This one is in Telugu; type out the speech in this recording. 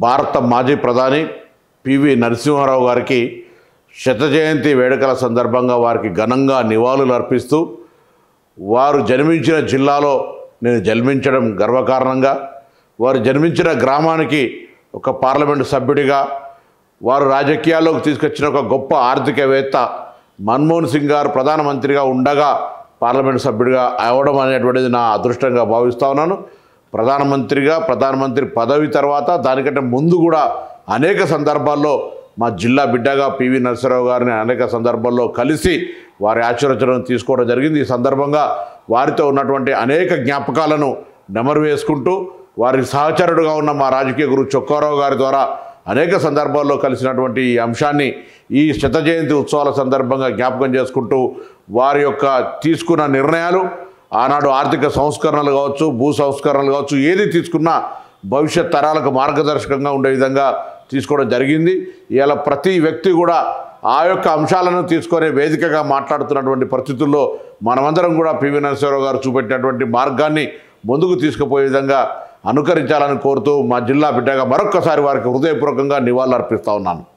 భారత మాజీ ప్రధాని పివి నరసింహారావు గారికి శత జయంతి వేడుకల సందర్భంగా వారికి ఘనంగా నివాళులు అర్పిస్తూ వారు జన్మించిన జిల్లాలో నేను జన్మించడం గర్వకారణంగా వారు జన్మించిన గ్రామానికి ఒక పార్లమెంటు సభ్యుడిగా వారు రాజకీయాల్లోకి తీసుకొచ్చిన ఒక గొప్ప ఆర్థికవేత్త మన్మోహన్ సింగ్ గారు ప్రధానమంత్రిగా ఉండగా పార్లమెంటు సభ్యుడిగా అవడం అనేటువంటిది నా అదృష్టంగా భావిస్తా ఉన్నాను ప్రధానమంత్రిగా ప్రధానమంత్రి పదవి తర్వాత దానికంటే ముందు కూడా అనేక సందర్భాల్లో మా జిల్లా బిడ్డగా పివి నరసింహరావు గారిని అనేక సందర్భాల్లో కలిసి వారి ఆశీర్వచనం తీసుకోవడం జరిగింది ఈ సందర్భంగా వారితో ఉన్నటువంటి అనేక జ్ఞాపకాలను నెమరు వేసుకుంటూ వారి సహచరుడుగా ఉన్న మా రాజకీయ గురువు చొక్కారావు గారి ద్వారా అనేక సందర్భాల్లో కలిసినటువంటి ఈ అంశాన్ని ఈ శత జయంతి ఉత్సవాల సందర్భంగా జ్ఞాపకం చేసుకుంటూ వారి యొక్క తీసుకున్న నిర్ణయాలు ఆనాడు ఆర్థిక సంస్కరణలు కావచ్చు భూ సంస్కరణలు కావచ్చు ఏది తీసుకున్నా భవిష్యత్ తరాలకు మార్గదర్శకంగా ఉండే విధంగా తీసుకోవడం జరిగింది ఇలా ప్రతి వ్యక్తి కూడా ఆ యొక్క అంశాలను తీసుకునే వేదికగా మాట్లాడుతున్నటువంటి పరిస్థితుల్లో మనమందరం కూడా పివి నరసింహారావు గారు చూపెట్టినటువంటి మార్గాన్ని ముందుకు తీసుకుపోయే విధంగా అనుకరించాలని కోరుతూ మా జిల్లా బిడ్డగా మరొక్కసారి వారికి హృదయపూర్వకంగా నివాళులు అర్పిస్తా ఉన్నాను